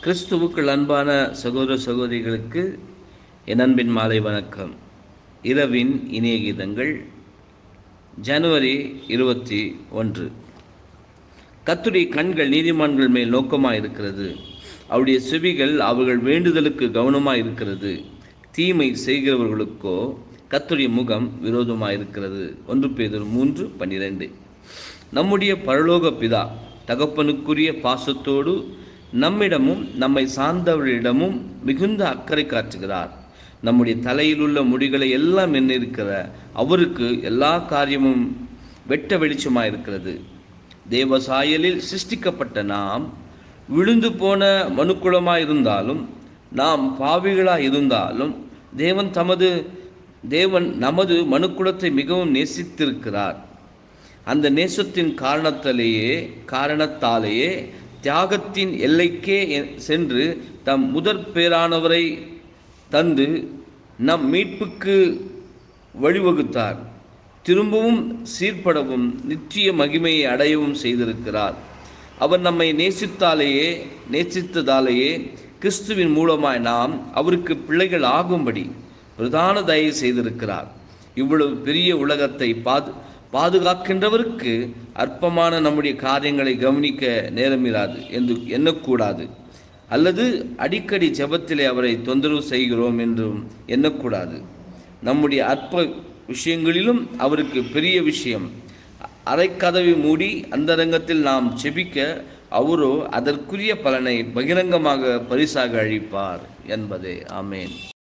கிறிஸ்துவுக்குள் அன்பான சகோதர சகோதரிகளுக்கு என் அன்பின் மாலை வணக்கம் இரவின் இணைய கீதங்கள் ஜனவரி இருபத்தி ஒன்று கத்துடைய கண்கள் நீதிமான்கள் மேல் நோக்கமாக இருக்கிறது அவருடைய செவிகள் அவர்கள் வேண்டுதலுக்கு கவனமாக இருக்கிறது தீமை செய்கிறவர்களுக்கோ கத்துடைய முகம் விரோதமாக இருக்கிறது ஒன்று பேதர் மூன்று பன்னிரெண்டு நம்முடைய பரலோக பிதா தகப்பனுக்குரிய பாசத்தோடு நம்மிடமும் நம்மை சார்ந்தவர்களிடமும் மிகுந்த அக்கறை காட்டுகிறார் நம்முடைய தலையில் உள்ள முடிகளை எல்லாம் எண்ணிருக்கிற அவருக்கு எல்லா காரியமும் வெட்ட வெளிச்சமாக இருக்கிறது தேவ சாயலில் சிருஷ்டிக்கப்பட்ட நாம் விழுந்து போன மனுக்குலமாக இருந்தாலும் நாம் பாவிகளாக இருந்தாலும் தேவன் தமது தேவன் நமது மனுக்குலத்தை மிகவும் நேசித்திருக்கிறார் அந்த நேசத்தின் காரணத்திலேயே காரணத்தாலேயே தியாகத்தின் எல்லைக்கே சென்று தம் முதற் பேரானவரை தந்து நம் மீட்புக்கு வழிவகுத்தார் திரும்பவும் சீர்படவும் நிச்சய மகிமையை அடையவும் செய்திருக்கிறார் அவர் நம்மை நேசித்தாலேயே நேசித்ததாலேயே கிறிஸ்துவின் மூலமாய் நாம் அவருக்கு பிள்ளைகள் ஆகும்படி பிரதான தயவு செய்திருக்கிறார் இவ்வளவு பெரிய உலகத்தை பாது பாதுகாக்கின்றவருக்கு அற்பமான நம்முடைய காரியங்களை கவனிக்க நேரமிராது என்று எண்ணக்கூடாது அல்லது அடிக்கடி ஜெபத்திலே அவரை தொந்தரவு செய்கிறோம் என்றும் எண்ணக்கூடாது நம்முடைய அற்ப விஷயங்களிலும் அவருக்கு பெரிய விஷயம் அரைக்கதவை மூடி அந்தரங்கத்தில் நாம் செபிக்க அவரோ அதற்குரிய பலனை பகிரங்கமாக பரிசாக அளிப்பார் என்பதே ஆமேன்